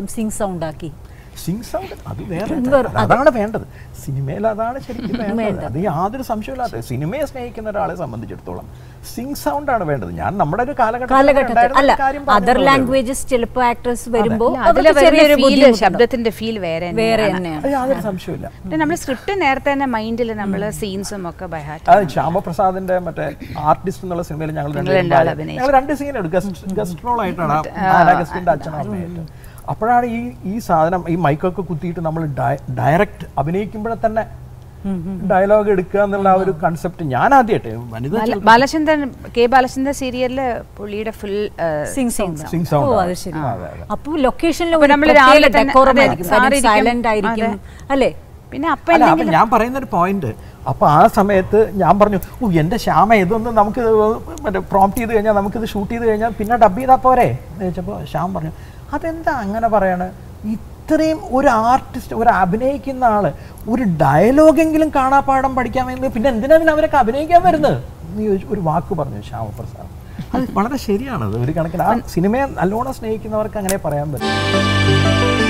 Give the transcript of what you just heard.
എത്രത്തോളം sync sound ആക്കി Singh sound അത് വേറെ വേറെ- അത് അതാണ് വേണ്ടത് സിനിമയിൽ അതാണ് ശരിക്കും വേണ്ടത് അത് യാതൊരു സംശയമില്ലാത്ത സിനിമയെ സ്നേഹിക്കുന്ന ഒരാളെ സംബന്ധിച്ചിടത്തോളം സിംഗ് സൗണ്ട് ആണ് വേണ്ടത് ഞാൻ നമ്മുടെ ഒരു കാലഘട്ടത്തിൽ കാലഘട്ടത്തിൽ ഉണ്ടായിരുന്ന അല്ല ഒരു കാര്യം അതർ പറഞ്ഞതേ ഉള്ളൂ. ലാംഗ്വേജസ് ചിലപ്പോൾ ആക്ടേഴ്സ് വരുമ്പോൾ അതിൽ അവർക്ക് ചെറിയൊരു ഫീൽ ബുദ്ധിമുട്ടുണ്ടാവും. ശബ്ദത്തിന്റെ ഫീൽ വേറെ വേറെ തന്നെയാണ്. തന്നെയാണ് അത് യാതൊരു സംശയമില്ല പിന്നെ നമ്മൾ സ്ക്രിപ്റ്റ് നേരത്തെ തന്നെ മൈൻഡിൽ നമ്മൾ സീൻസും ഒക്കെ ബൈ ഹാർട്ട് അത് ശ്യാമപ്രസാദിന്റെ മറ്റേ ആർട്ടിസ്റ്റ് എന്നുള്ള സിനിമയിൽ ഞങ്ങൾ നിങ്ങൾ രണ്ടുപേരും രണ്ടാൾ ഭാര്യ- അഭിനയിച്ചു. ഞങ്ങൾ രണ്ട് സീൻ എടുക്കും ഗസ്റ്റ് ഗസ്റ്റ് റോൾ ആയിട്ടാണ് അഗസ്റ്റിന്റെ അച്ഛനും അമ്മയായിട്ട് അപ്പോഴാണ് ഈ ഈ സാധനം ഈ മൈക്കൊക്കെ കുത്തിയിട്ട് നമ്മൾ ഡയറക്റ്റ് അഭിനയിക്കുമ്പോഴെ തന്നെ ഡയലോഗ് എടുക്കുക എന്നുള്ള ആ ഒരു കൺസെപ്റ്റ് ഞാൻ ആദ്യമായിട്ട് വനിത ബാല- ബാലചന്ദ്രൻ കെ ബാലചന്ദ്രൻ സീരിയലില് പുള്ളിയുടെ ഫുൾ സിംഗ് സൗണ്ട് സിംഗ് ഓ സൗണ്ട് അത് ശരി അതെ, അതെ. അപ്പോൾ ലൊക്കേഷനിൽ അപ്പൊ നമ്മള് രാവിലെ തന്നെ- അതെ, സാറിരിക്കും. സൈലന്റ് ആയിരിക്കും അല്ലേ പിന്നെ അപ്പൊ അല്ല അപ്പൊ എന്തെങ്കിലും ഞാൻ പറയുന്ന ഒരു പോയിന്റ് അപ്പൊ ആ സമയത്ത് ഞാൻ പറഞ്ഞു ഓ എന്റെ ശ്യാമ ഇതൊന്ന് നമുക്ക് മറ്റേ പ്രോംപ്റ്റ് ചെയ്ത് കഴിഞ്ഞാൽ നമുക്കിത് ഷൂട്ട് ചെയ്ത് കഴിഞ്ഞാൽ പിന്നെ ഡബ് ചെയ്താൽ പോരെ എന്ന് ചോദിച്ചപ്പോൾ ശ്യാം പറഞ്ഞു അതെന്താ അങ്ങനെ പറയണ ഇത്രയും ഒരു ആർട്ടിസ്റ്റ് ഒരു അഭിനയിക്കുന്ന ആള് ഒരു ഡയലോഗെങ്കിലും കാണാപ്പാടം പഠിക്കാൻ വേണ്ടി പിന്നെ എന്തിനാ പിന്നെ അവരൊക്കെ അഭിനയിക്കാൻ വരുന്നത് എന്ന് ചോദിച്ചു ഒരു വാക്ക് പറഞ്ഞു ശ്യാമപ്രസാദ് അത് വളരെ ശരിയാണത് ഒരു കണക്കിന് ആ സിനിമയെ നല്ലോണം സ്നേഹിക്കുന്നവർക്ക് അങ്ങനെ പറയാൻ പറ്റും